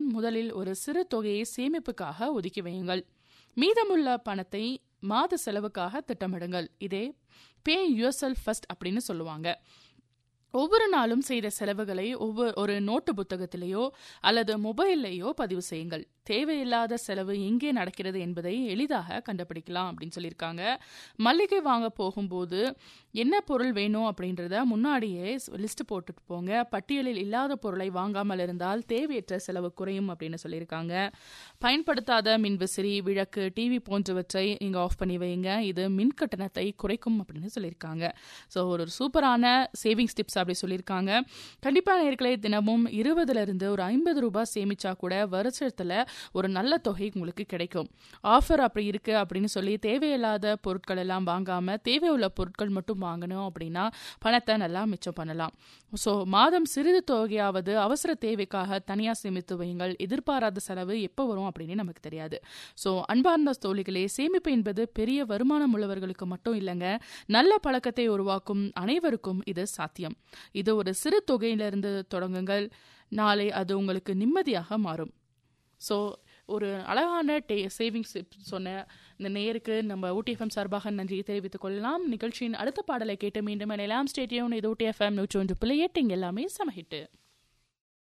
முதலில் ஒரு சிறு தொகையை சேமிப்புக்காக ஒதுக்கி வையுங்கள் மீதமுள்ள பணத்தை மாத செலவுக்காக திட்டமிடுங்கள் இதே பே யுவர் செல்ஃப் ஃபர்ஸ்ட் அப்படின்னு சொல்லுவாங்க ஒவ்வொரு நாளும் செய்த செலவுகளை ஒவ்வொரு ஒரு நோட்டு புத்தகத்திலேயோ அல்லது மொபைல்லையோ பதிவு செய்யுங்கள் தேவையில்லாத செலவு எங்கே நடக்கிறது என்பதை எளிதாக கண்டுபிடிக்கலாம் அப்படின்னு சொல்லியிருக்காங்க மல்லிகை வாங்க போகும்போது என்ன பொருள் வேணும் அப்படின்றத முன்னாடியே லிஸ்ட் போட்டுட்டு போங்க பட்டியலில் இல்லாத பொருளை வாங்காமல் இருந்தால் தேவையற்ற செலவு குறையும் அப்படின்னு சொல்லியிருக்காங்க பயன்படுத்தாத மின்விசிறி விளக்கு டிவி போன்றவற்றை இங்கே ஆஃப் பண்ணி வைங்க இது மின் கட்டணத்தை குறைக்கும் அப்படின்னு சொல்லியிருக்காங்க ஸோ ஒரு சூப்பரான சேவிங்ஸ் டிப்ஸ் அப்படி சொல்லியிருக்காங்க கண்டிப்பாக நேர்களை தினமும் இருபதுல இருந்து ஒரு ஐம்பது ரூபாய் சேமிச்சா கூட வருஷத்தில் ஒரு நல்ல தொகை உங்களுக்கு கிடைக்கும் ஆஃபர் அப்படி இருக்கு அப்படின்னு சொல்லி தேவையில்லாத பொருட்கள் எல்லாம் வாங்காம தேவையுள்ள பொருட்கள் மட்டும் வாங்கணும் அப்படின்னா பணத்தை நல்லா மிச்சம் பண்ணலாம் ஸோ மாதம் சிறிது தொகையாவது அவசர தேவைக்காக தனியாக சேமித்து வையுங்கள் எதிர்பாராத செலவு எப்போ வரும் அப்படின்னு நமக்கு தெரியாது ஸோ அன்பார்ந்த தோழிகளே சேமிப்பு என்பது பெரிய வருமானம் உள்ளவர்களுக்கு மட்டும் இல்லைங்க நல்ல பழக்கத்தை உருவாக்கும் அனைவருக்கும் இது சாத்தியம் இது ஒரு சிறு தொகையிலிருந்து தொடங்குங்கள் நாளை அது உங்களுக்கு நிம்மதியாக மாறும் ஸோ ஒரு அழகான டே சேவிங்ஸ் சொன்ன இந்த நேருக்கு நம்ம ஊட்டிஎஃப்எம் சார்பாக நன்றி தெரிவித்துக் கொள்ளலாம் நிகழ்ச்சியின் அடுத்த பாடலை கேட்டு மீண்டும் இணையலாம் ஸ்டேடியம் இது ஊட்டிஎஃப்எம் நூற்றி ஒன்று பிள்ளை எட்டு எல்லாமே சமஹிட்டு